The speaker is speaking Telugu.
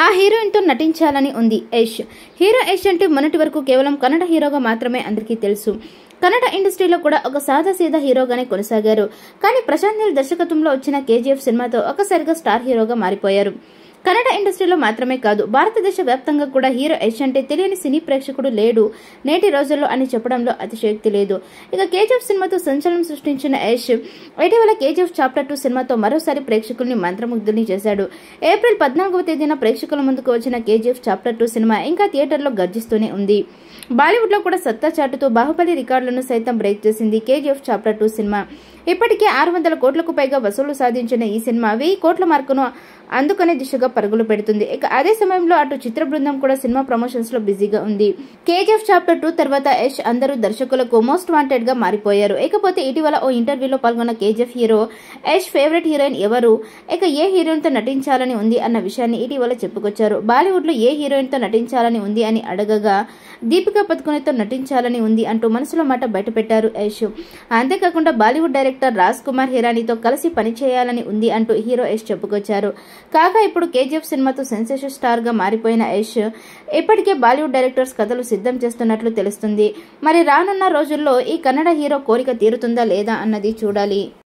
ఆ హీరోయిన్తో నటించాలని ఉంది యష్ హీరో యష్ అంటే మొన్నటి వరకు కేవలం కన్నడ హీరోగా మాత్రమే అందరికీ తెలుసు కన్నడ ఇండస్ట్రీలో కూడా ఒక సాదాసీదా హీరోగానే కొనసాగారు కానీ ప్రశాంత్ నీల్ దర్శకత్వంలో వచ్చిన కేజీఎఫ్ సినిమాతో ఒకసారిగా స్టార్ హీరోగా మారిపోయారు కన్నడ ఇండస్ట్రీలో మాత్రమే కాదు భారతదేశ వ్యాప్తంగా కూడా హీరో యష్ అంటే తెలియని సినీ ప్రేక్షకుడు లేడు నేటి రోజుల్లో అని చెప్పడంలో అతిశయోక్తి లేదు ఇక కేజీఎఫ్ సినిమాతో సంచలనం సృష్టించిన యష్ ఇటీవల కేజీఎఫ్ చాప్టర్ టూ సినిమాతో మరోసారి ప్రేక్షకుల్ని మంత్రముగ్ధుల్ని చేశాడు ఏప్రిల్ పద్నాలుగవ తేదీన ప్రేక్షకుల ముందుకు వచ్చిన కేజీఎఫ్ చాప్టర్ టూ సినిమా ఇంకా థియేటర్లో గర్జిస్తూనే ఉంది బాలీవుడ్ లో కూడా సత్తా చాటుతూ బాహుబలి రికార్డులను సైతం బ్రేక్ చేసింది కేజీఎఫ్ చాప్టర్ టూ సినిమా ఇప్పటికే ఆరు వందల కోట్లకు పైగా వసూలు సాధించిన ఈ సినిమా వెయ్యి కోట్ల మార్కును అందుకునే దిశగా పరుగులు పెడుతుంది ఇక అదే సమయంలో అటు చిత్ర బృందం కూడా సినిమా ప్రమోషన్స్ లో బిజీగా ఉంది కేజీఎఫ్ చాప్టర్ టూ తర్వాత యష్ అందరూ దర్శకులకు మోస్ట్ వాంటెడ్ గా మారిపోయారు ఇకపోతే ఇటీవల ఓ ఇంటర్వ్యూలో పాల్గొన్న KGF hero Yash favourite heroine ఎవరు ఇక ఏ హీరోయిన్ తో నటించాలని ఉంది అన్న విషయాన్ని ఇటీవల చెప్పుకొచ్చారు బాలీవుడ్ లో ఏ హీరోయిన్ తో నటించాలని ఉంది అని అడగగా దీపికా పదుకునేతో నటించాలని ఉంది అంటూ మనసులో మాట బయటపెట్టారు యష్ అంతేకాకుండా బాలీవుడ్ డైరెక్టర్ రాజ్ కుమార్ హిరానీతో కలిసి పనిచేయాలని ఉంది అంటూ హీరో యష్ చెప్పుకొచ్చారు కాగా ఇప్పుడు కేజీఎఫ్ సినిమాతో సెన్సేషన్ స్టార్ గా మారిపోయిన యష్ ఇప్పటికే బాలీవుడ్ డైరెక్టర్స్ కథలు సిద్ధం చేస్తున్నట్లు తెలుస్తుంది మరి రానున్న రోజుల్లో ఈ కన్నడ హీరో కోరిక తీరుతుందా లేదా అన్నది చూడాలి